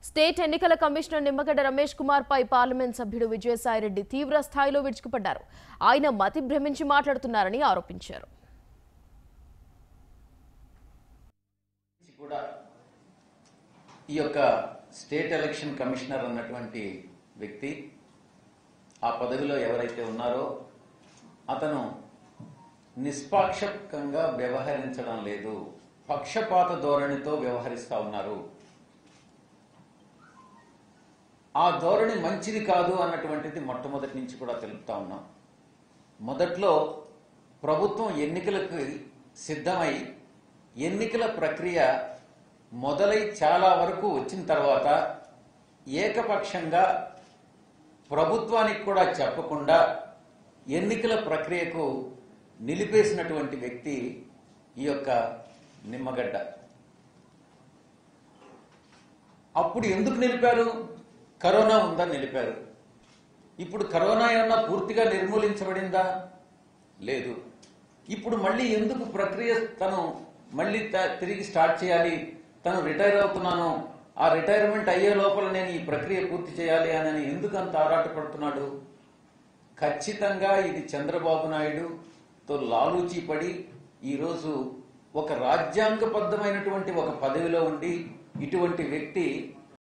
state ఎన్నికల commissioner Nimmagadda Ramesh Kumar పై parliament సభ్యుడు విజయసాయిరెడ్డి తీవ్ర స్థాయిలో విరుచుకుపడ్డారు ఆయన మతి భ్రమించి మాట్లాడుతున్నారని ఆరోపించారు నుంచి కూడా ఈ యొక్క స్టేట్ ఎలక్షన్ కమిషనర్ అన్నటువంటి వ్యక్తి ఆ పదవిలో ఎవరైతే ఉన్నారో అతను నిష్పాక్షకంగా వ్యవహరించడం లేదు పక్షపాత ధోరణితో వ్యవహరిస్తా ఉన్నారు ఆ ధోరణి మంచిది కాదు అన్నటువంటిది మొట్టమొదటి నుంచి కూడా తెలుపుతా ఉన్నాం మొదట్లో ప్రభుత్వం ఎన్నికలకు సిద్ధమై ఎన్నికల ప్రక్రియ మొదలై చాలా వరకు వచ్చిన తర్వాత ఏకపక్షంగా ప్రభుత్వానికి కూడా చెప్పకుండా ఎన్నికల ప్రక్రియకు నిలిపేసినటువంటి వ్యక్తి ఈ యొక్క నిమ్మగడ్డ అప్పుడు ఎందుకు నిలిపారు కరోనా ఉందని నిలిపారు ఇప్పుడు కరోనా ఏమన్నా పూర్తిగా నిర్మూలించబడిందా లేదు ఇప్పుడు మళ్ళీ ఎందుకు ప్రక్రియ తను మళ్ళీ త- తిరిగి స్టార్ట్ చేయాలి తను రిటైర్ అవుతున్నాను ఆ రిటైర్మెంట్ అయ్యే లోపల నేను ఈ ప్రక్రియ పూర్తి చేయాలి అని ఎందుకు అంత ఆరాటపడుతున్నాడు ఖచ్చితంగా ఇది చంద్రబాబు నాయుడుతో లాలూచీ పడి ఈరోజు ఒక రాజ్యాంగబద్ధమైనటువంటి ఒక పదవిలో ఉండి ఇటువంటి వ్యక్తి